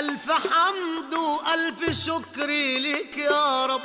ألف حمد وألف شكر ليك يا رب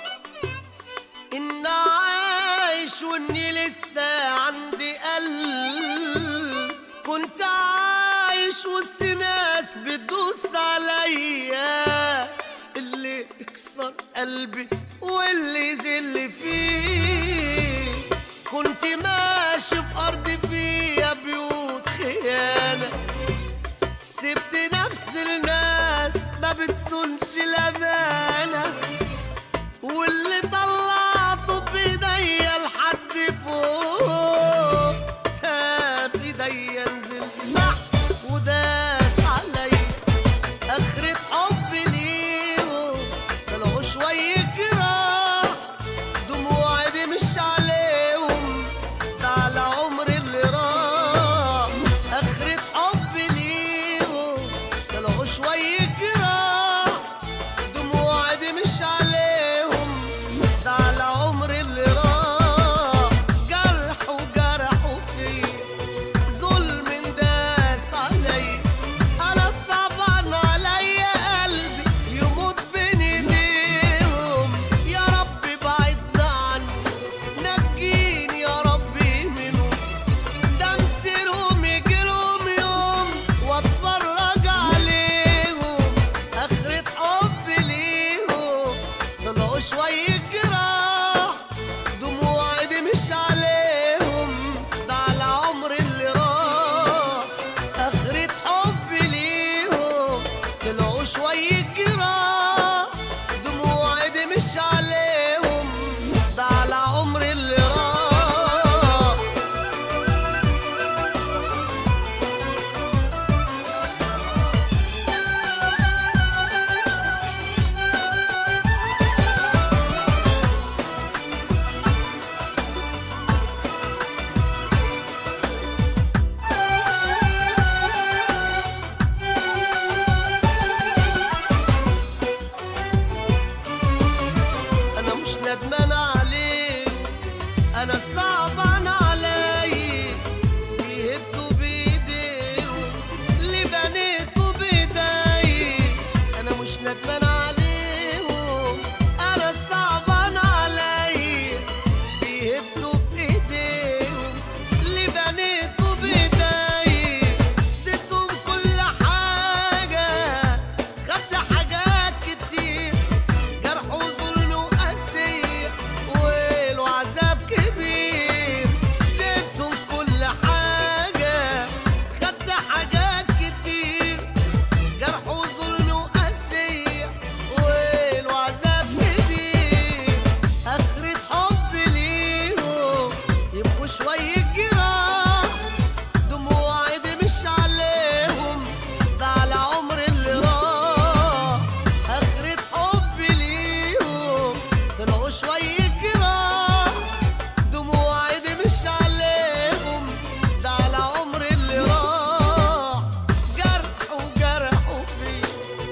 إن عايش وإني لسه عندي قلب كنت عايش وسط ناس بتدوس عليا اللي يكسر قلبي واللي يذل فيه كنت ماشي في أرض فيها بيوت خيانة سبت نفس الناس ما بتسولش الأمانة واللي طلعته بإيديا لحد فوق ساب إيديا نزل تحت وداس عليا آخرة حبي ليهم طلعوا شوية جراح دموعي دي مش عليهم ده على عمري اللي راح آخرة حبي ليهم طلعوا شوية جراح دموعي دي مش عليهم ده على عمري اللي راح جرح وجرحوا فيا ظلم داس عليا انا صعبان عليا قلبي يموت بين ايديهم يا رب بعدنا عنه نجيني يا ربي منهم ده مسيرهم يجيلهم يوم واتفرج عليهم اخرة حب ليهم طلعوا شوية جراح دموعي دي مش عليهم ده على عمري اللي راح اخرة حب ليهم طلعوا شوية جراح دموعي دي مش عليهم ده على عمري اللي راح انا مش ندمان عليك انا صعبان علي بيهدوا بايديهم اللي بنيته بايدي انا مش ندمان عليهم انا صعبان علي بيهدوا بايديهم اللي بنيته بايدي اديتهم كل حاجه خدت حاجات كتير جرح وظلم وقاسية ويل وعذاب كبير اديتهم كل حاجة خدت حاجات كتير جرح وظلم وقاسية ويل وعذاب كبير آخرة حب ليهم يبقوا شوية جراح دموعي دي مش عليهم ده على عمري اللي راح آخرة حبي ليهم طلعوا شوية جراح دموعي دي مش عليهم ده على عمري اللي راح جرح وجرحوا فيا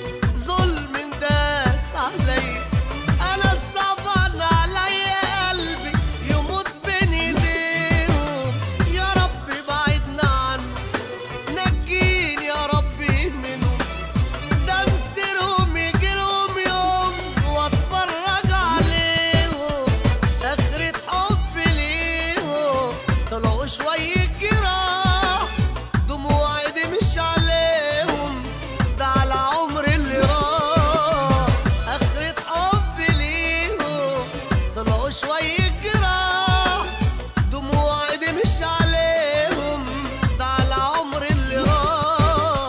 ظلم داس عليا انا صعبان عليا قلبي يموت بين ايديهم يا رب بعدنا عنه نجيني يا ربي منهم ده مسيرهم يجيلهم يوم واتفرج عليهم اخرة حب ليهم طلعوا شوية جراح دموعي دي مش عليهم ده على عمري اللي راح اخرة حب ليهم طلعوا شوية جراح دموعي دي مش عليهم ده على عمري اللي راح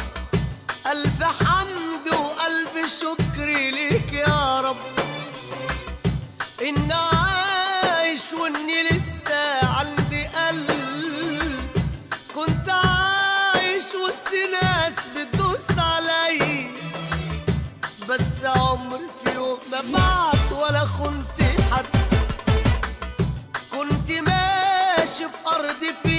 ألف حمد وألف شكر ليك يا رب إن عايش وإني لسه عندي قلب كنت عايش وسط ناس بتدوس علي بس عمري في يوم ما بعت ولا خنت حد كنت ماشي في أرض في